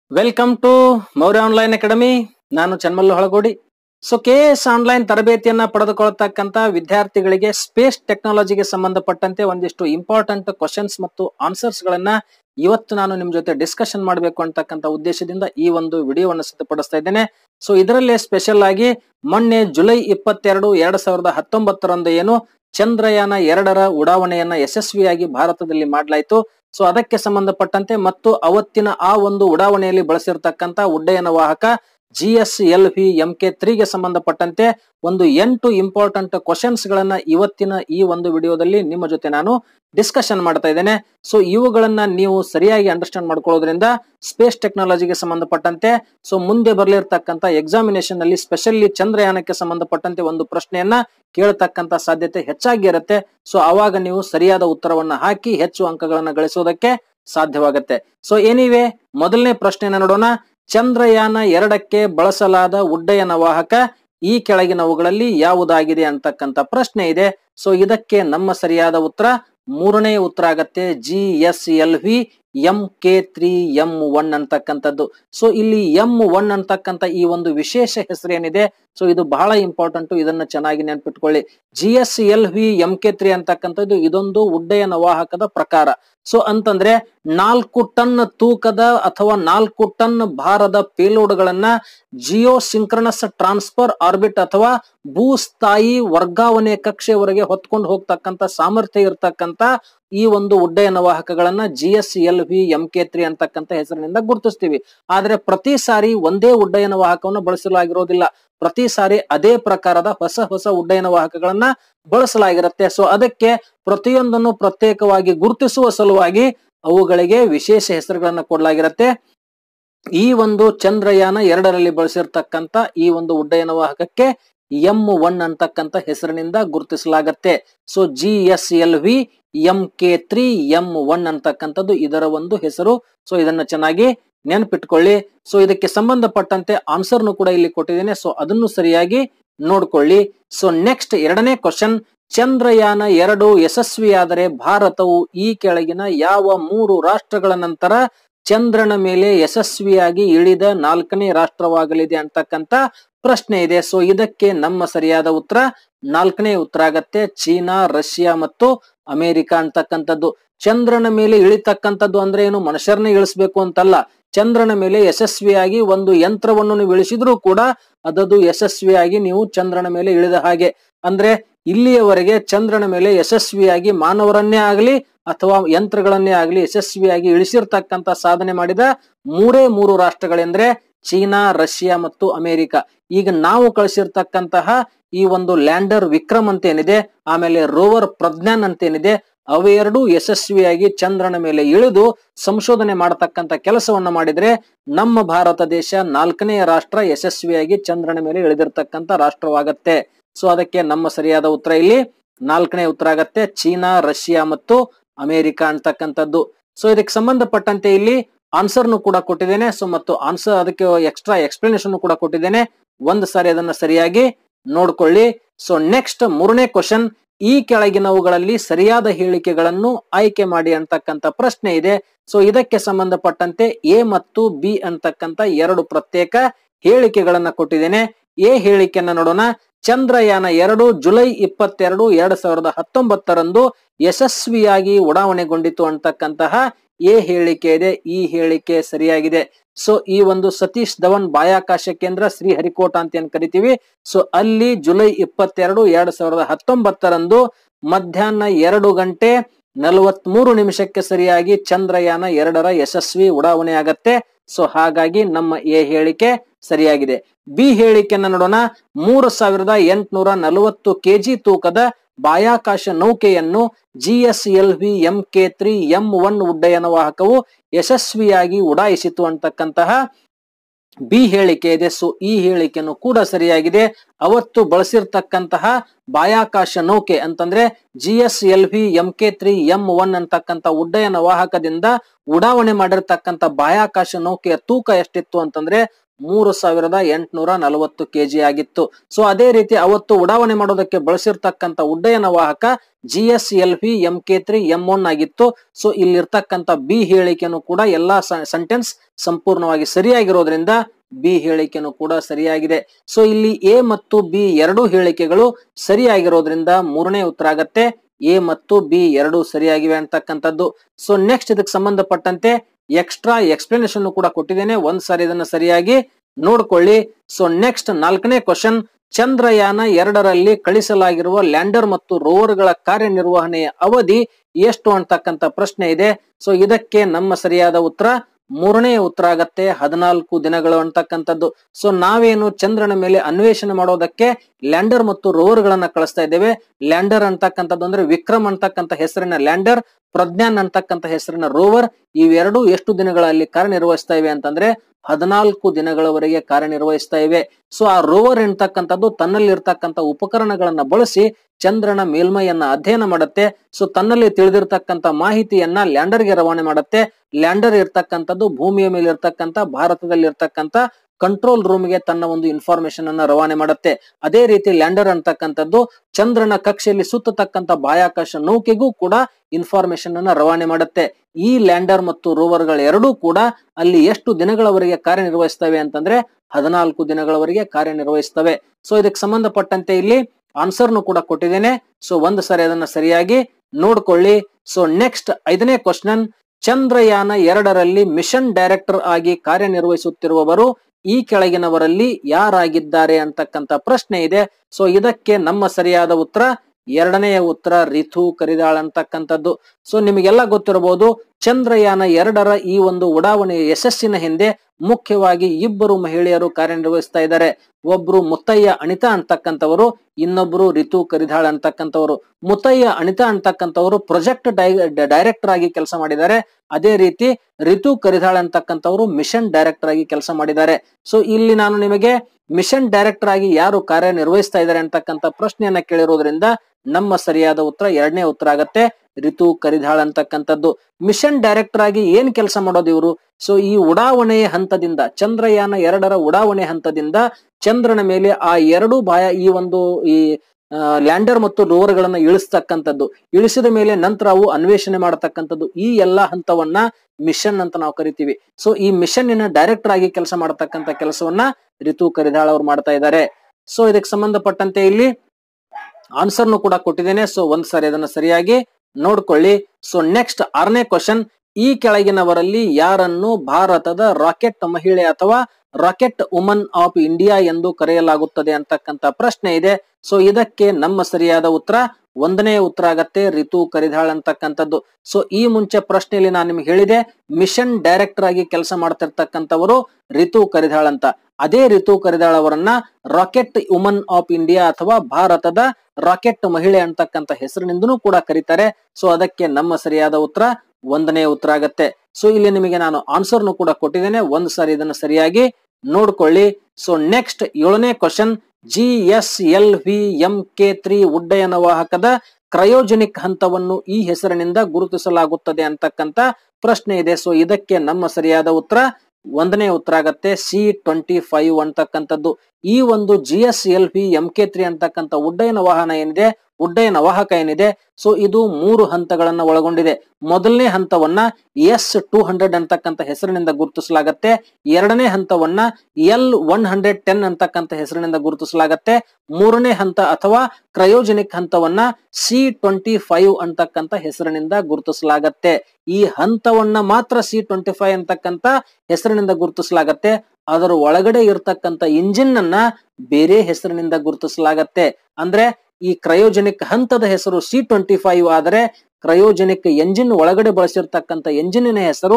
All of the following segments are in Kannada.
welcome to Maurya online academy ನಾನು Chanmallu Holagodi so K S online ತರಬೇತಿಯನ್ನ ಪಡೆದುಕೊಳ್ಳತಕ್ಕಂತ ವಿದ್ಯಾರ್ಥಿಗಳಿಗೆ ಸ್ಪೇಸ್ ಟೆಕ್ನಾಲಜಿಗೆ ಸಂಬಂಧಪಟ್ಟಂತೆ ಒಂದಿಷ್ಟು ಇಂಪಾರ್ಟೆಂಟ್ ಕ್ವಶನ್ಸ್ ಮತ್ತು ಆನ್ಸರ್ಸ್ ಗಳನ್ನ ಇವತ್ತು ನಾನು ನಿಮ್ ಜೊತೆ ಡಿಸ್ಕಷನ್ ಮಾಡಬೇಕು ಅಂತಕ್ಕಂತ ಉದ್ದೇಶದಿಂದ ಈ ಒಂದು ವಿಡಿಯೋವನ್ನು ಸಿದ್ಧಪಡಿಸ್ತಾ ಇದ್ದೇನೆ ಸೊ ಇದರಲ್ಲೇ ಸ್ಪೆಷಲ್ ಆಗಿ ಮೊನ್ನೆ ಜುಲೈ ಇಪ್ಪತ್ತೆರಡು ಎರಡ್ ಸಾವಿರದ ಹತ್ತೊಂಬತ್ತರಂದು ಏನು ಚಂದ್ರಯಾನ ಎರಡರ ಉಡಾವಣೆಯನ್ನ ಯಶಸ್ವಿಯಾಗಿ ಭಾರತದಲ್ಲಿ ಮಾಡಲಾಯಿತು ಸೊ ಅದಕ್ಕೆ ಸಂಬಂಧಪಟ್ಟಂತೆ ಮತ್ತು ಅವತ್ತಿನ ಆ ಒಂದು ಉಡಾವಣೆಯಲ್ಲಿ ಬಳಸಿರ್ತಕ್ಕಂತ ಉಡ್ಡಯನ ವಾಹಕ G S L V M K ತ್ರೀಗೆ ಸಂಬಂಧಪಟ್ಟಂತೆ ಒಂದು ಎಂಟು ಇಂಪಾರ್ಟೆಂಟ್ ಕ್ವಶನ್ಸ್ ಗಳನ್ನ ಇವತ್ತಿನ ಈ ಒಂದು ವಿಡಿಯೋದಲ್ಲಿ ನಿಮ್ಮ ಜೊತೆ ನಾನು ಡಿಸ್ಕಷನ್ ಮಾಡ್ತಾ ಇದ್ದೇನೆ ಸೊ ಇವುಗಳನ್ನ ನೀವು ಸರಿಯಾಗಿ ಅಂಡರ್ಸ್ಟ್ಯಾಂಡ್ ಮಾಡ್ಕೊಳ್ಳೋದ್ರಿಂದ ಸ್ಪೇಸ್ ಟೆಕ್ನಾಲಜಿಗೆ ಸಂಬಂಧಪಟ್ಟಂತೆ ಸೊ ಮುಂದೆ ಬರಲಿರ್ತಕ್ಕಂಥ ಎಕ್ಸಾಮಿನೇಷನ್ ನಲ್ಲಿ ಸ್ಪೆಷಲಿ ಚಂದ್ರಯಾನಕ್ಕೆ ಸಂಬಂಧಪಟ್ಟಂತೆ ಒಂದು ಪ್ರಶ್ನೆಯನ್ನ ಕೇಳತಕ್ಕಂತ ಸಾಧ್ಯತೆ ಹೆಚ್ಚಾಗಿ ಇರುತ್ತೆ ಸೊ ಅವಾಗ ನೀವು ಸರಿಯಾದ ಉತ್ತರವನ್ನ ಹಾಕಿ ಹೆಚ್ಚು ಅಂಕಗಳನ್ನ ಗಳಿಸೋದಕ್ಕೆ ಸಾಧ್ಯವಾಗುತ್ತೆ ಸೊ ಎನಿವೆ ಮೊದಲನೇ ಪ್ರಶ್ನೆಯನ್ನ ನೋಡೋಣ ಚಂದ್ರಯಾನ ಎರಡಕ್ಕೆ ಬಳಸಲಾದ ಉಡ್ಡಯನ ವಾಹಕ ಈ ಕೆಳಗಿನವುಗಳಲ್ಲಿ ಯಾವುದಾಗಿದೆ ಅಂತಕ್ಕಂತ ಪ್ರಶ್ನೆ ಇದೆ ಸೊ ಇದಕ್ಕೆ ನಮ್ಮ ಸರಿಯಾದ ಉತ್ತರ ಮೂರನೇ ಉತ್ತರ ಆಗತ್ತೆ G S L V M K three M one ಅಂತಕ್ಕಂಥದ್ದು ಸೊ ಇಲ್ಲಿ ಎಂ ಒನ್ ಅಂತಕ್ಕಂಥ ಈ ಒಂದು ವಿಶೇಷ ಹೆಸರು ಏನಿದೆ ಸೊ ಇದು ಬಹಳ ಇಂಪಾರ್ಟೆಂಟ್ ಇದನ್ನ ಚೆನ್ನಾಗಿ ನೆನ್ಪಿಟ್ಕೊಳ್ಳಿ G S L V M K three ಅಂತಕ್ಕಂಥದ್ದು ಇದೊಂದು ಉಡ್ಡಯನ ವಾಹಕದ ಪ್ರಕಾರ ಸೊ ಅಂತಂದ್ರೆ ನಾಲ್ಕು ಟನ್ ತೂಕದ ಅಥವಾ ನಾಲ್ಕು ಟನ್ ಭಾರದ ಪೇಲೋಡ್ಗಳನ್ನ ಜಿಯೋ ಸಿಂಕ್ರನಸ್ ಟ್ರಾನ್ಸ್ಫರ್ ಆರ್ಬಿಟ್ ಅಥವಾ ಭೂಸ್ಥಾಯಿ ವರ್ಗಾವಣೆ ಕಕ್ಷೆವರೆಗೆ ಹೊತ್ಕೊಂಡು ಹೋಗ್ತಕ್ಕಂತ ಸಾಮರ್ಥ್ಯ ಇರತಕ್ಕಂತ ಈ ಒಂದು ಉಡ್ಡಯನ ವಾಹಕಗಳನ್ನ G S L V M K three ಅಂತಕ್ಕಂಥ ಹೆಸರಿನಿಂದ ಗುರುತಿಸ್ತೀವಿ ಆದ್ರೆ ಪ್ರತಿ ಸಾರಿ ಒಂದೇ ಉಡ್ಡಯನ ವಾಹಕವನ್ನು ಬಳಸಲಾಗಿರೋದಿಲ್ಲ ಪ್ರತಿ ಸಾರಿ ಅದೇ ಪ್ರಕಾರದ ಹೊಸ ಹೊಸ ಉಡ್ಡಯನ ವಾಹಕಗಳನ್ನ ಬಳಸಲಾಗಿರುತ್ತೆ ಸೊ ಅದಕ್ಕೆ ಪ್ರತಿಯೊಂದನ್ನು ಪ್ರತ್ಯೇಕವಾಗಿ ಗುರುತಿಸುವ ಸಲುವಾಗಿ ಅವುಗಳಿಗೆ ವಿಶೇಷ ಹೆಸರುಗಳನ್ನ ಕೊಡಲಾಗಿರುತ್ತೆ ಈ ಒಂದು ಚಂದ್ರಯಾನ ಎರಡರಲ್ಲಿ ಬಳಸಿರ್ತಕ್ಕಂತ ಈ ಒಂದು ಉಡ್ಡಯನ ವಾಹಕಕ್ಕೆ ಎಂ ಒನ್ ಅಂತಕ್ಕಂತ ಹೆಸರಿನಿಂದ ಗುರುತಿಸಲಾಗತ್ತೆ so G S L V M K three M one ಅಂತಕ್ಕಂಥದ್ದು ಇದರ ಒಂದು ಹೆಸರು ಸೊ ಇದನ್ನ ಚೆನ್ನಾಗಿ ನೆನ್ಪಿಟ್ಕೊಳ್ಳಿ ಸೊ ಇದಕ್ಕೆ ಸಂಬಂಧಪಟ್ಟಂತೆ ಆನ್ಸರ್ನು ಕೂಡ ಇಲ್ಲಿ ಕೊಟ್ಟಿದ್ದೇನೆ ಸೊ ಅದನ್ನು ಸರಿಯಾಗಿ ನೋಡ್ಕೊಳ್ಳಿ ಸೊ ನೆಕ್ಸ್ಟ್ ಎರಡನೇ ಕ್ವಶನ್ ಚಂದ್ರಯಾನ ಎರಡು ಯಶಸ್ವಿಯಾದರೆ ಭಾರತವು ಈ ಕೆಳಗಿನ ಯಾವ ಮೂರು ರಾಷ್ಟ್ರಗಳ ನಂತರ ಚಂದ್ರನ ಮೇಲೆ ಯಶಸ್ವಿಯಾಗಿ ಇಳಿದ ನಾಲ್ಕನೇ ರಾಷ್ಟ್ರವಾಗಲಿದೆ ಅಂತಕ್ಕಂತ ಪ್ರಶ್ನೆ ಇದೆ ಸೊ ಇದಕ್ಕೆ ನಮ್ಮ ಸರಿಯಾದ ಉತ್ತರ ನಾಲ್ಕನೇ ಉತ್ತರ ಆಗತ್ತೆ ಚೀನಾ ರಷ್ಯಾ ಮತ್ತು ಅಮೆರಿಕ ಅಂತಕ್ಕಂಥದ್ದು ಚಂದ್ರನ ಮೇಲೆ ಇಳಿತಕ್ಕಂಥದ್ದು ಅಂದ್ರೆ ಏನು ಮನುಷ್ಯರನ್ನ ಇಳಿಸ್ಬೇಕು ಅಂತಲ್ಲ ಚಂದ್ರನ ಮೇಲೆ ಯಶಸ್ವಿಯಾಗಿ ಒಂದು ಯಂತ್ರವನ್ನು ನೀವು ಇಳಿಸಿದ್ರೂ ಕೂಡ ಅದದು ಯಶಸ್ವಿಯಾಗಿ ನೀವು ಚಂದ್ರನ ಮೇಲೆ ಇಳಿದ ಹಾಗೆ ಅಂದ್ರೆ ಇಲ್ಲಿಯವರೆಗೆ ಚಂದ್ರನ ಮೇಲೆ ಯಶಸ್ವಿಯಾಗಿ ಮಾನವರನ್ನೇ ಆಗಲಿ ಅಥವಾ ಯಂತ್ರಗಳನ್ನೇ ಆಗಲಿ ಯಶಸ್ವಿಯಾಗಿ ಇಳಿಸಿರ್ತಕ್ಕಂತ ಸಾಧನೆ ಮಾಡಿದ ಮೂರೇ ಮೂರು ರಾಷ್ಟ್ರಗಳೆಂದ್ರೆ ಚೀನಾ ರಷ್ಯಾ ಮತ್ತು ಅಮೆರಿಕ ಈಗ ನಾವು ಕಳಿಸಿರ್ತಕ್ಕಂತಹ ಈ ಒಂದು ಲ್ಯಾಂಡರ್ ವಿಕ್ರಮ್ ಅಂತ ಏನಿದೆ ಆಮೇಲೆ ರೋವರ್ ಪ್ರಜ್ಞಾನ್ ಅಂತ ಏನಿದೆ ಅವೆರಡೂ ಯಶಸ್ವಿಯಾಗಿ ಚಂದ್ರನ ಮೇಲೆ ಇಳಿದು ಸಂಶೋಧನೆ ಮಾಡತಕ್ಕಂತ ಕೆಲಸವನ್ನ ಮಾಡಿದ್ರೆ ನಮ್ಮ ಭಾರತ ದೇಶ ನಾಲ್ಕನೇ ರಾಷ್ಟ್ರ ಯಶಸ್ವಿಯಾಗಿ ಚಂದ್ರನ ಮೇಲೆ ಇಳಿದಿರ್ತಕ್ಕಂತ ರಾಷ್ಟ್ರವಾಗತ್ತೆ ಸೊ ಅದಕ್ಕೆ ನಮ್ಮ ಸರಿಯಾದ ಉತ್ತರ ಇಲ್ಲಿ ನಾಲ್ಕನೇ ಉತ್ತರ ಆಗತ್ತೆ ಚೀನಾ ರಷ್ಯಾ ಮತ್ತು ಅಮೆರಿಕ ಅಂತಕ್ಕಂಥದ್ದು ಸೊ ಇದಕ್ಕೆ ಸಂಬಂಧಪಟ್ಟಂತೆ ಇಲ್ಲಿ ಆನ್ಸರ್ನು ಕೂಡ ಕೊಟ್ಟಿದ್ದೇನೆ ಸೊ ಮತ್ತು ಆನ್ಸರ್ ಅದಕ್ಕೆ ಎಕ್ಸ್ಟ್ರಾ ಎಕ್ಸ್ಪ್ಲನೇಷನ್ ಕೂಡ ಕೊಟ್ಟಿದ್ದೇನೆ ಒಂದು ಸಾರಿ ಅದನ್ನ ಸರಿಯಾಗಿ ನೋಡ್ಕೊಳ್ಳಿ ಸೊ ನೆಕ್ಸ್ಟ್ ಮೂರನೇ ಕ್ವಶನ್ ಈ ಕೆಳಗಿನವುಗಳಲ್ಲಿ ಸರಿಯಾದ ಹೇಳಿಕೆಗಳನ್ನು ಆಯ್ಕೆ ಮಾಡಿ ಅಂತಕ್ಕಂಥ ಪ್ರಶ್ನೆ ಇದೆ ಸೊ ಇದಕ್ಕೆ ಸಂಬಂಧಪಟ್ಟಂತೆ ಎ ಮತ್ತು ಬಿ ಅಂತಕ್ಕಂಥ ಎರಡು ಪ್ರತ್ಯೇಕ ಹೇಳಿಕೆಗಳನ್ನ ಕೊಟ್ಟಿದ್ದೇನೆ ಎ ಹೇಳಿಕೆಯನ್ನ ನೋಡೋಣ ಚಂದ್ರಯಾನ ಎರಡು ಜುಲೈ ಇಪ್ಪತ್ತೆರಡು ಎರಡ್ ಸಾವಿರದ ಹತ್ತೊಂಬತ್ತರಂದು ಯಶಸ್ವಿಯಾಗಿ ಉಡಾವಣೆಗೊಂಡಿತು ಅಂತಕ್ಕಂತಹ ಎ ಹೇಳಿಕೆ ಇದೆ ಈ ಹೇಳಿಕೆ ಸರಿಯಾಗಿದೆ ಸೊ ಈ ಒಂದು ಸತೀಶ್ ಧವನ್ ಬಾಹ್ಯಾಕಾಶ ಕೇಂದ್ರ ಶ್ರೀಹರಿಕೋಟ ಅಂತ ಏನ್ ಕರಿತೀವಿ ಸೊ ಅಲ್ಲಿ ಜುಲೈ ಇಪ್ಪತ್ತೆರಡು ಎರಡ್ ಸಾವಿರದ ಹತ್ತೊಂಬತ್ತರಂದು ಮಧ್ಯಾಹ್ನ ಎರಡು ಗಂಟೆ ನಲವತ್ ಮೂರು ನಿಮಿಷಕ್ಕೆ ಸರಿಯಾಗಿ ಚಂದ್ರಯಾನ ಎರಡರ ಯಶಸ್ವಿ ಉಡಾವಣೆ ಆಗತ್ತೆ ಸೊ ಹಾಗಾಗಿ ನಮ್ಮ ಎ ಹೇಳಿಕೆ ಸರಿಯಾಗಿದೆ ಬಿ ಹೇಳಿಕೆಯನ್ನ ನೋಡೋಣ ಮೂರು ಸಾವಿರದ ಎಂಟುನೂರ ನಲವತ್ತು ಕೆಜಿ ತೂಕದ ಬಾಹ್ಯಾಕಾಶ ನೌಕೆಯನ್ನು G S L V M K three M one ಉಡ್ಡಯನ ವಾಹಕವು ಯಶಸ್ವಿಯಾಗಿ ಉಡಾಯಿಸಿತು ಅಂತಕ್ಕಂತಹ ಬಿ ಹೇಳಿಕೆ ಇದೆ ಸೊ ಈ ಹೇಳಿಕೆಯನ್ನು ಕೂಡ ಸರಿಯಾಗಿದೆ ಅವತ್ತು ಬಳಸಿರ್ತಕ್ಕಂತಹ ಬಾಹ್ಯಾಕಾಶ ನೌಕೆ ಅಂತಂದ್ರೆ G S L V M K three M one ಅಂತಕ್ಕಂಥ ಉಡ್ಡಯನ ವಾಹಕದಿಂದ ಉಡಾವಣೆ ಮಾಡಿರ್ತಕ್ಕಂಥ ಬಾಹ್ಯಾಕಾಶ ನೌಕೆಯ ತೂಕ ಎಷ್ಟಿತ್ತು ಅಂತಂದ್ರೆ ಮೂರು ಸಾವಿರದ ಎಂಟುನೂರ ನಲವತ್ತು ಕೆಜಿ ಆಗಿತ್ತು ಸೊ ಅದೇ ರೀತಿ ಅವತ್ತು ಉಡಾವಣೆ ಮಾಡೋದಕ್ಕೆ ಬಳಸಿರ್ತಕ್ಕಂಥ ಉಡ್ಡಯನ ವಾಹಕ G S L V M K three M one ಆಗಿತ್ತು ಸೊ ಇಲ್ಲಿರ್ತಕ್ಕಂಥ ಬಿ ಹೇಳಿಕೆನು ಕೂಡ ಎಲ್ಲಾ ಸೆಂಟೆನ್ಸ್ ಸಂಪೂರ್ಣವಾಗಿ ಸರಿಯಾಗಿರೋದ್ರಿಂದ ಬಿ ಹೇಳಿಕೆನು ಕೂಡ ಸರಿಯಾಗಿದೆ ಸೊ ಇಲ್ಲಿ ಎ ಮತ್ತು ಬಿ ಎರಡು ಹೇಳಿಕೆಗಳು ಸರಿಯಾಗಿರೋದ್ರಿಂದ ಮೂರನೇ ಉತ್ತರ ಆಗತ್ತೆ ಎ ಮತ್ತು ಬಿ ಎರಡು ಸರಿಯಾಗಿವೆ ಅಂತಕ್ಕಂಥದ್ದು ಸೊ ನೆಕ್ಸ್ಟ್ ಇದಕ್ಕೆ ಸಂಬಂಧಪಟ್ಟಂತೆ ಎಕ್ಸ್ಟ್ರಾ ಎಕ್ಸ್ಪ್ಲನೇಷನ್ ಕೂಡ ಕೊಟ್ಟಿದ್ದೇನೆ ಒಂದ್ ಸಾರಿ ಇದನ್ನ ಸರಿಯಾಗಿ ನೋಡ್ಕೊಳ್ಳಿ ಸೊ ನೆಕ್ಸ್ಟ್ ನಾಲ್ಕನೇ ಕ್ವಶನ್ ಚಂದ್ರಯಾನ ಎರಡರಲ್ಲಿ ಕಳಿಸಲಾಗಿರುವ ಲ್ಯಾಂಡರ್ ಮತ್ತು ರೋವರ್ಗಳ ಕಾರ್ಯನಿರ್ವಹಣೆಯ ಅವಧಿ ಎಷ್ಟು ಅಂತಕ್ಕಂಥ ಪ್ರಶ್ನೆ ಇದೆ ಸೊ ಇದಕ್ಕೆ ನಮ್ಮ ಸರಿಯಾದ ಉತ್ತರ ಮೂರನೇ ಉತ್ತರ ಆಗತ್ತೆ ಹದಿನಾಲ್ಕು ದಿನಗಳು ಅಂತಕ್ಕಂಥದ್ದು ಸೊ ನಾವೇನು ಚಂದ್ರನ ಮೇಲೆ ಅನ್ವೇಷಣೆ ಮಾಡೋದಕ್ಕೆ ಲ್ಯಾಂಡರ್ ಮತ್ತು ರೋವರ್ ಗಳನ್ನ ಕಳಿಸ್ತಾ ಇದ್ದೇವೆ ಲ್ಯಾಂಡರ್ ಅಂತಕ್ಕಂಥದ್ದು ಅಂದ್ರೆ ವಿಕ್ರಮ್ ಅಂತಕ್ಕಂಥ ಹೆಸರಿನ ಲ್ಯಾಂಡರ್ ಪ್ರಜ್ಞಾನ್ ಅಂತಕ್ಕಂಥ ಹೆಸರಿನ ರೋವರ್ ಇವೆರಡು ಎಷ್ಟು ದಿನಗಳಲ್ಲಿ ಕಾರ್ಯನಿರ್ವಹಿಸ್ತಾ ಇವೆ ಅಂತಂದ್ರೆ ಹದಿನಾಲ್ಕು ದಿನಗಳವರೆಗೆ ಕಾರ್ಯನಿರ್ವಹಿಸ್ತಾ ಇವೆ ಸೊ ಆ ರೋವರ್ ಎನ್ತಕ್ಕಂಥದ್ದು ತನ್ನಲ್ಲಿ ಇರ್ತಕ್ಕಂಥ ಉಪಕರಣಗಳನ್ನ ಬಳಸಿ ಚಂದ್ರನ ಮೇಲ್ಮೈಯನ್ನ ಅಧ್ಯಯನ ಮಾಡುತ್ತೆ ಸೊ ತನ್ನಲ್ಲಿ ತಿಳಿದಿರ್ತಕ್ಕಂಥ ಮಾಹಿತಿಯನ್ನ ಲ್ಯಾಂಡರ್ಗೆ ರವಾನೆ ಮಾಡುತ್ತೆ ಲ್ಯಾಂಡರ್ ಇರ್ತಕ್ಕಂಥದ್ದು ಭೂಮಿಯ ಮೇಲೆ ಇರ್ತಕ್ಕಂಥ ಭಾರತದಲ್ಲಿ ಇರ್ತಕ್ಕಂಥ ಕಂಟ್ರೋಲ್ ರೂಮ್ಗೆ ತನ್ನ ಒಂದು ಇನ್ಫಾರ್ಮೇಶನ್ ಅನ್ನ ರವಾನೆ ಮಾಡುತ್ತೆ ಅದೇ ರೀತಿ ಲ್ಯಾಂಡರ್ ಅಂತಕ್ಕಂಥದ್ದು ಚಂದ್ರನ ಕಕ್ಷೆಯಲ್ಲಿ ಸುತ್ತತಕ್ಕಂಥ ಬಾಹ್ಯಾಕಾಶ ನೌಕೆಗೂ ಕೂಡ ಇನ್ಫಾರ್ಮೇಶನ್ ಅನ್ನ ರವಾನೆ ಮಾಡುತ್ತೆ ಈ ಲ್ಯಾಂಡರ್ ಮತ್ತು ರೋವರ್ ಎರಡೂ ಕೂಡ ಅಲ್ಲಿ ಎಷ್ಟು ದಿನಗಳವರೆಗೆ ಕಾರ್ಯನಿರ್ವಹಿಸ್ತವೆ ಅಂತಂದ್ರೆ ಹದಿನಾಲ್ಕು ದಿನಗಳವರೆಗೆ ಕಾರ್ಯನಿರ್ವಹಿಸ್ತವೆ ಸೊ ಇದಕ್ಕೆ ಸಂಬಂಧಪಟ್ಟಂತೆ ಇಲ್ಲಿ ಆನ್ಸರ್ನು ಕೂಡ ಕೊಟ್ಟಿದ್ದೇನೆ ಸೊ ಒಂದು ಸರಿ ಅದನ್ನ ಸರಿಯಾಗಿ ನೋಡ್ಕೊಳ್ಳಿ ಸೊ ನೆಕ್ಸ್ಟ್ ಐದನೇ ಕ್ವಶನ್ ಚಂದ್ರಯಾನ ಎರಡರಲ್ಲಿ ಮಿಷನ್ ಡೈರೆಕ್ಟರ್ ಆಗಿ ಕಾರ್ಯನಿರ್ವಹಿಸುತ್ತಿರುವವರು ಈ ಕೆಳಗಿನವರಲ್ಲಿ ಯಾರಾಗಿದ್ದಾರೆ ಅಂತಕ್ಕಂಥ ಪ್ರಶ್ನೆ ಇದೆ ಸೊ ಇದಕ್ಕೆ ನಮ್ಮ ಸರಿಯಾದ ಉತ್ತರ ಎರಡನೆಯ ಉತ್ತರ ರಿತು ಕರಿದಾಳ್ ಅಂತಕ್ಕಂಥದ್ದು ಸೊ ನಿಮಗೆಲ್ಲ ಗೊತ್ತಿರಬಹುದು ಚಂದ್ರಯಾನ ಎರಡರ ಈ ಒಂದು ಉಡಾವಣೆಯ ಯಶಸ್ಸಿನ ಹಿಂದೆ ಮುಖ್ಯವಾಗಿ ಇಬ್ಬರು ಮಹಿಳೆಯರು ಕಾರ್ಯನಿರ್ವಹಿಸ್ತಾ ಇದ್ದಾರೆ ಒಬ್ರು ಮುತ್ತಯ್ಯ ಅನಿತಾ ಅಂತಕ್ಕಂಥವರು ಇನ್ನೊಬ್ರು ರಿತು ಕರಿದಾಳ್ ಅಂತಕ್ಕಂಥವರು ಮುತ್ತಯ್ಯ ಅನಿತಾ ಅಂತಕ್ಕಂಥವರು ಪ್ರೊಜೆಕ್ಟ್ ಡೈರೆಕ್ಟರ್ ಆಗಿ ಕೆಲಸ ಮಾಡಿದ್ದಾರೆ ಅದೇ ರೀತಿ ರಿತು ಕರಿದಾಳ್ ಅಂತಕ್ಕಂಥವರು ಮಿಷನ್ ಡೈರೆಕ್ಟರ್ ಆಗಿ ಕೆಲಸ ಮಾಡಿದ್ದಾರೆ ಸೊ ಇಲ್ಲಿ ನಾನು ನಿಮಗೆ ಮಿಷನ್ ಡೈರೆಕ್ಟರ್ ಆಗಿ ಯಾರು ಕಾರ್ಯನಿರ್ವಹಿಸ್ತಾ ಇದ್ದಾರೆ ಅಂತಕ್ಕಂಥ ಪ್ರಶ್ನೆಯನ್ನ ಕೇಳಿರೋದ್ರಿಂದ ನಮ್ಮ ಸರಿಯಾದ ಉತ್ತರ ಎರಡನೇ ಉತ್ತರ ಆಗತ್ತೆ ರಿತು ಕರಿದಾಳ್ ಅಂತಕ್ಕಂಥದ್ದು ಮಿಷನ್ ಡೈರೆಕ್ಟರ್ ಆಗಿ ಏನ್ ಕೆಲಸ ಮಾಡೋದು ಇವರು ಸೊ ಈ ಉಡಾವಣೆಯ ಹಂತದಿಂದ ಚಂದ್ರಯಾನ ಎರಡರ ಉಡಾವಣೆ ಹಂತದಿಂದ ಚಂದ್ರನ ಮೇಲೆ ಆ ಎರಡು ಬಾಯ ಈ ಒಂದು ಈ ಲ್ಯಾಂಡರ್ ಮತ್ತು ರೋವರ್ ಗಳನ್ನ ಇಳಿಸ್ತಕ್ಕಂಥದ್ದು ಇಳಿಸಿದ ಮೇಲೆ ನಂತರ ಅವು ಅನ್ವೇಷಣೆ ಮಾಡತಕ್ಕಂಥದ್ದು ಈ ಎಲ್ಲಾ ಹಂತವನ್ನ ಮಿಷನ್ ಅಂತ ನಾವು ಕರಿತೀವಿ ಸೊ ಈ ಮಿಷನ್ ಇನ ಡೈರೆಕ್ಟರ್ ಆಗಿ ಕೆಲಸ ಮಾಡತಕ್ಕಂತ ಕೆಲಸವನ್ನ ರಿತು ಕರಿದಾಳ್ ಅವ್ರು ಮಾಡ್ತಾ ಇದ್ದಾರೆ ಸೊ ಇದಕ್ಕೆ ಸಂಬಂಧಪಟ್ಟಂತೆ ಇಲ್ಲಿ ಆನ್ಸರ್ನು ಕೂಡ ಕೊಟ್ಟಿದ್ದೇನೆ ಸೊ ಒಂದ್ ಸಾರಿ ಅದನ್ನ ಸರಿಯಾಗಿ ನೋಡ್ಕೊಳ್ಳಿ ಸೊ ನೆಕ್ಸ್ಟ್ ಆರನೇ ಕ್ವಶನ್ ಈ ಕೆಳಗಿನವರಲ್ಲಿ ಯಾರನ್ನು ಭಾರತದ ರಾಕೆಟ್ ಮಹಿಳೆ ಅಥವಾ ರಾಕೆಟ್ ವುಮನ್ ಆಫ್ ಇಂಡಿಯಾ ಎಂದು ಕರೆಯಲಾಗುತ್ತದೆ ಅಂತಕ್ಕಂತ ಪ್ರಶ್ನೆ ಇದೆ ಸೊ ಇದಕ್ಕೆ ನಮ್ಮ ಸರಿಯಾದ ಉತ್ತರ ಒಂದನೇ ಉತ್ತರ ಆಗತ್ತೆ ರಿತು ಕರಿದಾಳ್ ಅಂತಕ್ಕಂಥದ್ದು ಸೊ ಈ ಮುಂಚೆ ಪ್ರಶ್ನೆಯಲ್ಲಿ ನಾನು ನಿಮ್ಗೆ ಹೇಳಿದೆ ಮಿಷನ್ ಡೈರೆಕ್ಟರ್ ಆಗಿ ಕೆಲಸ ಮಾಡ್ತಿರ್ತಕ್ಕಂಥವರು ರಿತು ಕರಿದಾಳ್ ಅಂತ ಅದೇ ರಿತು ಕರಿದಾಳ್ ಅವರನ್ನ ರಾಕೆಟ್ ವುಮನ್ ಆಫ್ ಇಂಡಿಯಾ ಅಥವಾ ಭಾರತದ ರಾಕೆಟ್ ಮಹಿಳೆ ಅಂತಕ್ಕಂಥ ಹೆಸರಿನಿಂದನೂ ಕೂಡ ಕರೀತಾರೆ ಸೊ ಅದಕ್ಕೆ ನಮ್ಮ ಸರಿಯಾದ ಉತ್ತರ ಒಂದನೇ ಉತ್ತರ ಆಗತ್ತೆ ಸೊ ಇಲ್ಲಿ ನಿಮಗೆ ನಾನು ಆನ್ಸರ್ನು ಕೂಡ ಕೊಟ್ಟಿದ್ದೇನೆ ಒಂದು ಸಾರಿ ಇದನ್ನು ಸರಿಯಾಗಿ ನೋಡ್ಕೊಳ್ಳಿ ಸೊ ನೆಕ್ಸ್ಟ್ ಏಳನೇ question G S L V M K three ಉಡ್ಡಯನ ವಾಹಕದ ಕ್ರಯೋಜನಿಕ್ ಹಂತವನ್ನು ಈ ಹೆಸರಿನಿಂದ ಗುರುತಿಸಲಾಗುತ್ತದೆ ಅಂತಕ್ಕಂತ ಪ್ರಶ್ನೆ ಇದೆ ಸೊ ಇದಕ್ಕೆ ನಮ್ಮ ಸರಿಯಾದ ಉತ್ತರ ಒಂದನೇ ಉತ್ತರ ಆಗತ್ತೆ ಸಿ ಟ್ವೆಂಟಿ ಫೈವ್ ಅಂತಕ್ಕಂಥದ್ದು ಈ ಒಂದು G S L V M K three ಅಂತಕ್ಕಂಥ ಉಡ್ಡಯನ ವಾಹನ ಏನಿದೆ ಉಡ್ಡಯನ ವಾಹಕ ಏನಿದೆ ಸೊ ಇದು ಮೂರು ಹಂತಗಳನ್ನ ಒಳಗೊಂಡಿದೆ ಮೊದಲನೇ ಹಂತವನ್ನ ಎಸ್ ಟೂ ಹಂಡ್ರೆಡ್ ಅಂತಕ್ಕಂಥ ಹೆಸರಿನಿಂದ ಗುರುತಿಸಲಾಗತ್ತೆ ಎರಡನೇ ಹಂತವನ್ನ ಎಲ್ ಒನ್ ಹಂಡ್ರೆಡ್ ಟೆನ್ ಅಂತಕ್ಕಂಥ ಹೆಸರಿನಿಂದ ಗುರುತಿಸಲಾಗತ್ತೆ ಮೂರನೇ ಹಂತ ಅಥವಾ ಕ್ರಯೋಜನಿಕ್ ಹಂತವನ್ನ ಸಿ ಟ್ವೆಂಟಿ ಫೈವ್ ಅಂತಕ್ಕಂಥ ಹೆಸರಿನಿಂದ ಗುರುತಿಸಲಾಗತ್ತೆ ಈ ಹಂತವನ್ನ ಮಾತ್ರ ಸಿ ಟ್ವೆಂಟಿ ಫೈವ್ ಅಂತಕ್ಕಂಥ ಹೆಸರಿನಿಂದ ಗುರುತಿಸಲಾಗತ್ತೆ ಅದರ ಒಳಗಡೆ ಇರತಕ್ಕಂತ ಇಂಜಿನ್ ಅನ್ನ ಬೇರೆ ಹೆಸರಿನಿಂದ ಗುರುತಿಸಲಾಗತ್ತೆ ಅಂದ್ರೆ ಈ ಕ್ರಯೋಜನಿಕ್ ಹಂತದ ಹೆಸರು ಸಿ ಟ್ವೆಂಟಿ ಫೈವ್ ಆದರೆ ಕ್ರಯೋಜನಿಕ್ ಎಂಜಿನ್ ಒಳಗಡೆ ಬಳಸಿರ್ತಕ್ಕಂಥ ಎಂಜಿನಿನ ಹೆಸರು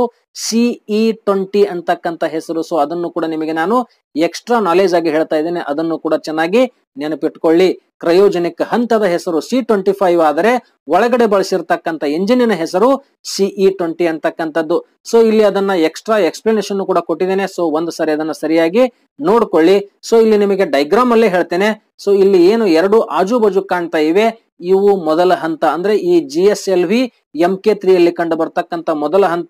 ಸಿಇ ಟ್ವೆಂಟಿ ಅಂತಕ್ಕಂಥ ಹೆಸರು ಸೊ ಅದನ್ನು ಕೂಡ ನಿಮಗೆ ನಾನು ಎಕ್ಸ್ಟ್ರಾ ನಾಲೆಜ್ ಆಗಿ ಹೇಳ್ತಾ ಇದ್ದೇನೆ ಅದನ್ನು ಕೂಡ ಚೆನ್ನಾಗಿ ನೆನಪಿಟ್ಕೊಳ್ಳಿ ಕ್ರಯೋಜನಿಕ್ ಹಂತದ ಹೆಸರು ಸಿ ಟ್ವೆಂಟಿ ಫೈವ್ ಆದರೆ ಒಳಗಡೆ ಬಳಸಿರ್ತಕ್ಕಂಥ ಎಂಜಿನಿನ ಹೆಸರು ಸಿಇ ಟ್ವೆಂಟಿ ಅಂತಕ್ಕಂಥದ್ದು ಸೊ ಇಲ್ಲಿ ಅದನ್ನ ಎಕ್ಸ್ಟ್ರಾ ಎಕ್ಸ್ಪ್ಲನೇಷನ್ ಕೂಡ ಕೊಟ್ಟಿದ್ದೇನೆ ಸೊ ಒಂದು ಸರಿ ಅದನ್ನ ಸರಿಯಾಗಿ ನೋಡ್ಕೊಳ್ಳಿ ಸೊ ಇಲ್ಲಿ ನಿಮಗೆ ಡೈಗ್ರಾಮ್ ಅಲ್ಲೇ ಹೇಳ್ತೇನೆ ಸೊ ಇಲ್ಲಿ ಏನು ಎರಡು ಆಜು ಬಾಜು ಕಾಣ್ತಾ ಇವೆ ಇವು ಮೊದಲ ಹಂತ ಅಂದ್ರೆ ಈ G S L V M K three ಅಲ್ಲಿ ಕಂಡು ಬರ್ತಕ್ಕಂಥ ಮೊದಲ ಹಂತ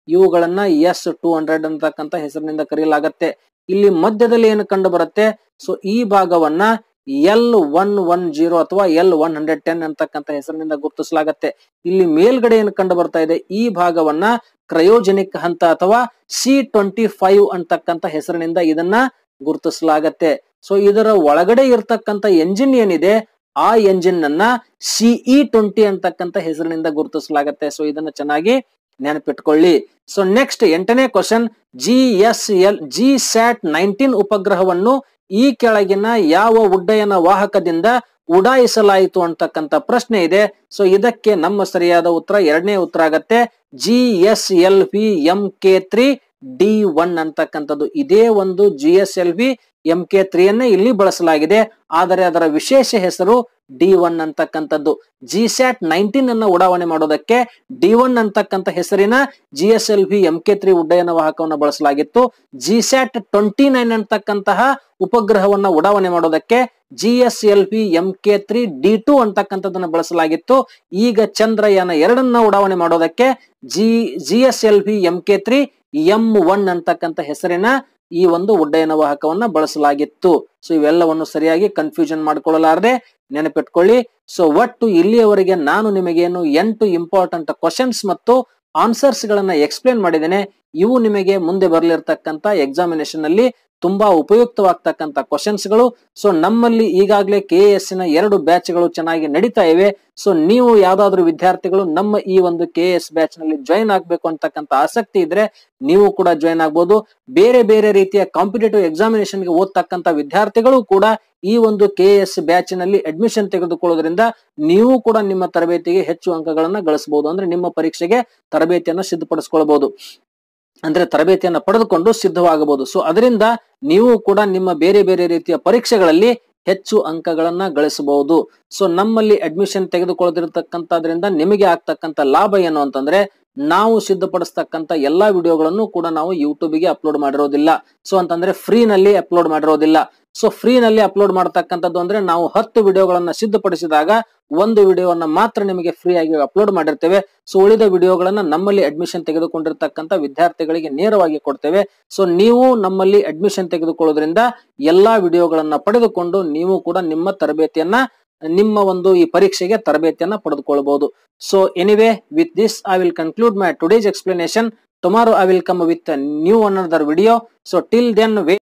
ಇವುಗಳನ್ನ ಎಸ್ ಟೂ ಹಂಡ್ರೆಡ್ ಅಂತಕ್ಕಂತ ಹೆಸರಿನಿಂದ ಕರೆಯಲಾಗತ್ತೆ ಇಲ್ಲಿ ಮಧ್ಯದಲ್ಲಿ ಏನು ಕಂಡು ಬರುತ್ತೆ ಸೊ ಈ ಭಾಗವನ್ನ ಎಲ್ ಒನ್ ಒನ್ ಜೀರೋ ಅಥವಾ ಎಲ್ ಒನ್ ಹಂಡ್ರೆಡ್ ಟೆನ್ ಅಂತಕ್ಕಂತ ಹೆಸರಿನಿಂದ ಗುರುತಿಸಲಾಗತ್ತೆ ಇಲ್ಲಿ ಮೇಲ್ಗಡೆ ಏನು ಕಂಡು ಬರ್ತಾ ಇದೆ ಈ ಭಾಗವನ್ನ ಕ್ರಯೋಜೆನಿಕ್ ಹಂತ ಅಥವಾ ಸಿ ಟ್ವೆಂಟಿ ಫೈವ್ ಅಂತಕ್ಕಂತ ಹೆಸರಿನಿಂದ ಇದನ್ನ ಗುರುತಿಸಲಾಗತ್ತೆ ಸೊ ಇದರ ಒಳಗಡೆ ಇರ್ತಕ್ಕಂತ ಎಂಜಿನ್ ಏನಿದೆ ಆ ಎಂಜಿನ್ ಅನ್ನ ಸಿಇ ಟ್ವೆಂಟಿ ಅಂತಕ್ಕಂತ ಹೆಸರಿನಿಂದ ಗುರುತಿಸಲಾಗತ್ತೆ ಸೊ ಇದನ್ನ ಚೆನ್ನಾಗಿ ನೆನಪಿಟ್ಕೊಳ್ಳಿ ಸೊ ನೆಕ್ಸ್ಟ್ ಎಂಟನೇ question G S L G sat nineteen ಉಪಗ್ರಹವನ್ನು ಈ ಕೆಳಗಿನ ಯಾವ ಉಡ್ಡಯನ ವಾಹಕದಿಂದ ಉಡಾಯಿಸಲಾಯಿತು ಅಂತಕ್ಕಂತ ಪ್ರಶ್ನೆ ಇದೆ ಸೊ ಇದಕ್ಕೆ ನಮ್ಮ ಸರಿಯಾದ ಉತ್ತರ ಎರಡನೇ ಉತ್ತರ ಆಗತ್ತೆ G S L V M K three D one ಅಂತಕ್ಕಂಥದ್ದು ಇದೇ ಒಂದು G S L V M K ತ್ರೀಯನ್ನೇ ಇಲ್ಲಿ ಬಳಸಲಾಗಿದೆ ಆದರೆ ಅದರ ವಿಶೇಷ ಹೆಸರು ಡಿ ಒನ್ ಅಂತಕ್ಕಂಥದ್ದು ಜಿ ಸ್ಯಾಟ್ ನೈನ್ಟೀನ್ ಅನ್ನ ಉಡಾವಣೆ ಮಾಡೋದಕ್ಕೆ ಡಿ ಒನ್ ಅಂತಕ್ಕಂಥ ಹೆಸರಿನ G S L V M K three ಉಡ್ಡಯನ ವಾಹಕವನ್ನು ಬಳಸಲಾಗಿತ್ತು ಜಿ ಸ್ಯಾಟ್ ಟ್ವೆಂಟಿ ನೈನ್ ಅಂತಕ್ಕಂತಹ ಉಪಗ್ರಹವನ್ನ ಉಡಾವಣೆ ಮಾಡೋದಕ್ಕೆ G S L V M K three D two ಅಂತಕ್ಕಂಥದ್ದನ್ನ ಬಳಸಲಾಗಿತ್ತು ಈಗ ಚಂದ್ರಯಾನ ಎರಡನ್ನ ಉಡಾವಣೆ ಮಾಡೋದಕ್ಕೆ G G S L V M K three M one ಅಂತಕ್ಕಂಥ ಹೆಸರಿನ ಈ ಒಂದು ಉಡ್ಡಯನ ವಾಹಕವನ್ನ ಬಳಸಲಾಗಿತ್ತು ಸೊ ಇವೆಲ್ಲವನ್ನು ಸರಿಯಾಗಿ ಕನ್ಫ್ಯೂಷನ್ ಮಾಡ್ಕೊಳ್ಳಲಾರದೆ ನೆನಪಿಟ್ಕೊಳ್ಳಿ ಸೊ ಒಟ್ಟು ಇಲ್ಲಿಯವರೆಗೆ ನಾನು ನಿಮಗೇನು ಎಂಟು ಇಂಪಾರ್ಟೆಂಟ್ ಕ್ವಶನ್ಸ್ ಮತ್ತು ಆನ್ಸರ್ಸ್ ಗಳನ್ನ ಎಕ್ಸ್ಪ್ಲೇನ್ ಮಾಡಿದ್ದೇನೆ ಇವು ನಿಮಗೆ ಮುಂದೆ ಬರಲಿರ್ತಕ್ಕಂತ ಎಕ್ಸಾಮಿನೇಷನ್ ಅಲ್ಲಿ ತುಂಬಾ ಉಪಯುಕ್ತವಾಗ್ತಕ್ಕಂತ ಕ್ವಶನ್ಸ್ ಗಳು ಸೊ ನಮ್ಮಲ್ಲಿ ಈಗಾಗಲೇ ಕೆ ಎಸ್ ನ ಎರಡು ಬ್ಯಾಚ್ ಗಳು ಚೆನ್ನಾಗಿ ನಡೀತಾ ಇವೆ ಸೊ ನೀವು ಯಾವ್ದಾದ್ರು ವಿದ್ಯಾರ್ಥಿಗಳು ನಮ್ಮ ಈ ಒಂದು ಕೆ ಎಸ್ ಬ್ಯಾಚ್ ನಲ್ಲಿ ಜಾಯಿನ್ ಆಗ್ಬೇಕು ಅಂತಕ್ಕಂತ ಆಸಕ್ತಿ ಇದ್ರೆ ನೀವು ಕೂಡ ಜಾಯಿನ್ ಆಗ್ಬೋದು ಬೇರೆ ಬೇರೆ ರೀತಿಯ ಕಾಂಪಿಟೇಟಿವ್ ಎಕ್ಸಾಮಿನೇಷನ್ ಗೆ ಓದ್ತಕ್ಕಂತ ವಿದ್ಯಾರ್ಥಿಗಳು ಕೂಡ ಈ ಒಂದು ಕೆ ಎಸ್ ಬ್ಯಾಚ್ ನಲ್ಲಿ ಅಡ್ಮಿಷನ್ ತೆಗೆದುಕೊಳ್ಳೋದ್ರಿಂದ ನೀವು ಕೂಡ ನಿಮ್ಮ ತರಬೇತಿಗೆ ಹೆಚ್ಚು ಅಂಕಗಳನ್ನ ಗಳಿಸಬಹುದು ಅಂದ್ರೆ ನಿಮ್ಮ ಪರೀಕ್ಷೆಗೆ ತರಬೇತಿಯನ್ನು ಸಿದ್ಧಪಡಿಸಿಕೊಳ್ಳಬಹುದು ಅಂದ್ರೆ ತರಬೇತಿಯನ್ನ ಪಡೆದುಕೊಂಡು ಸಿದ್ಧವಾಗಬಹುದು ಸೊ ಅದರಿಂದ ನೀವು ಕೂಡ ನಿಮ್ಮ ಬೇರೆ ಬೇರೆ ರೀತಿಯ ಪರೀಕ್ಷೆಗಳಲ್ಲಿ ಹೆಚ್ಚು ಅಂಕಗಳನ್ನ ಗಳಿಸಬಹುದು ಸೊ ನಮ್ಮಲ್ಲಿ ಅಡ್ಮಿಷನ್ ತೆಗೆದುಕೊಳ್ಳದಿರತಕ್ಕಂತದ್ರಿಂದ ನಿಮಗೆ ಆಗ್ತಕ್ಕಂತ ಲಾಭ ಏನು ಅಂತಂದ್ರೆ ನಾವು ಸಿದ್ಧಪಡಿಸ್ತಕ್ಕಂತ ಎಲ್ಲಾ ವಿಡಿಯೋಗಳನ್ನು ಕೂಡ ನಾವು ಯೂಟ್ಯೂಬ್ಗೆ ಅಪ್ಲೋಡ್ ಮಾಡಿರೋದಿಲ್ಲ ಸೊ ಅಂತಂದ್ರೆ ಫ್ರೀ ನಲ್ಲಿ ಅಪ್ಲೋಡ್ ಮಾಡಿರೋದಿಲ್ಲ ಸೊ ಫ್ರೀ ನಲ್ಲಿ ಅಪ್ಲೋಡ್ ಮಾಡತಕ್ಕಂಥದ್ದು ಅಂದ್ರೆ ನಾವು ಹತ್ತು ವಿಡಿಯೋಗಳನ್ನ ಸಿದ್ಧಪಡಿಸಿದಾಗ ಒಂದು ವಿಡಿಯೋವನ್ನ ಮಾತ್ರ ನಿಮಗೆ ಫ್ರೀ ಆಗಿ ಅಪ್ಲೋಡ್ ಮಾಡಿರ್ತೇವೆ ಸೊ ಉಳಿದ ವಿಡಿಯೋಗಳನ್ನ ನಮ್ಮಲ್ಲಿ ಅಡ್ಮಿಷನ್ ತೆಗೆದುಕೊಂಡಿರ್ತಕ್ಕಂಥ ವಿದ್ಯಾರ್ಥಿಗಳಿಗೆ ನೇರವಾಗಿ ಕೊಡ್ತೇವೆ ಸೊ ನೀವು ನಮ್ಮಲ್ಲಿ ಅಡ್ಮಿಷನ್ ತೆಗೆದುಕೊಳ್ಳೋದ್ರಿಂದ ಎಲ್ಲಾ ವಿಡಿಯೋಗಳನ್ನ ಪಡೆದುಕೊಂಡು ನೀವು ಕೂಡ ನಿಮ್ಮ ತರಬೇತಿಯನ್ನ ನಿಮ್ಮ ಒಂದು ಈ ಪರೀಕ್ಷೆಗೆ ತರಬೇತಿಯನ್ನ ಪಡೆದುಕೊಳ್ಳಬಹುದು so anyway with this I will conclude my today's explanation tomorrow I will come with new another video so till then